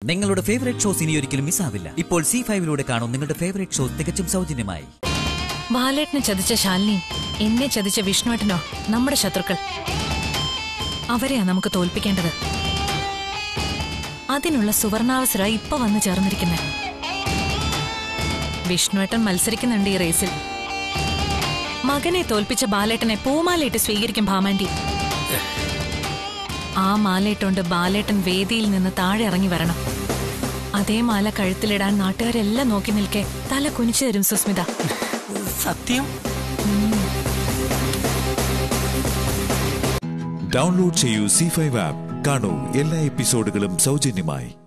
നിങ്ങളുടെ favourite shows ഇനി ഒരിക്കലും മിസ്സാവില്ല ഇപ്പോൾ സി ഫൈവിലൂടെ കാണും നിങ്ങളുടെ ഫേവറേറ്റ് ഷോ തികച്ചും സൗജന്യമായി ബാലേട്ടനെ ചതിച്ച ശാലിനിയും എന്നെ ചതിച്ച വിഷ്ണുവേട്ടനോ നമ്മുടെ ശത്രുക്കൾ അവരെയാ നമുക്ക് തോൽപ്പിക്കേണ്ടത് അതിനുള്ള സുവർണാവസര ഇപ്പൊ വന്നു ചേർന്നിരിക്കുന്നത് വിഷ്ണുവേട്ടൻ മത്സരിക്കുന്നുണ്ട് ഈ റേസിൽ മകനെ തോൽപ്പിച്ച ബാലേട്ടനെ പൂമാലയിട്ട് സ്വീകരിക്കും ഭാമാൻഡി ആ മാലയിട്ടുകൊണ്ട് ബാലേട്ടൻ വേദിയിൽ നിന്ന് താഴെ ഇറങ്ങി വരണം അതേ മാല കഴുത്തിലിടാൻ നാട്ടുകാരെല്ലാം നോക്കി നിൽക്കെ തല കുനിച്ചു തരും സുസ്മിത സത്യം ഡൗൺലോഡ് ചെയ്യൂ സി ഫൈവ് ആപ്പ് കാണൂ എല്ലാ എപ്പിസോഡുകളും സൗജന്യമായി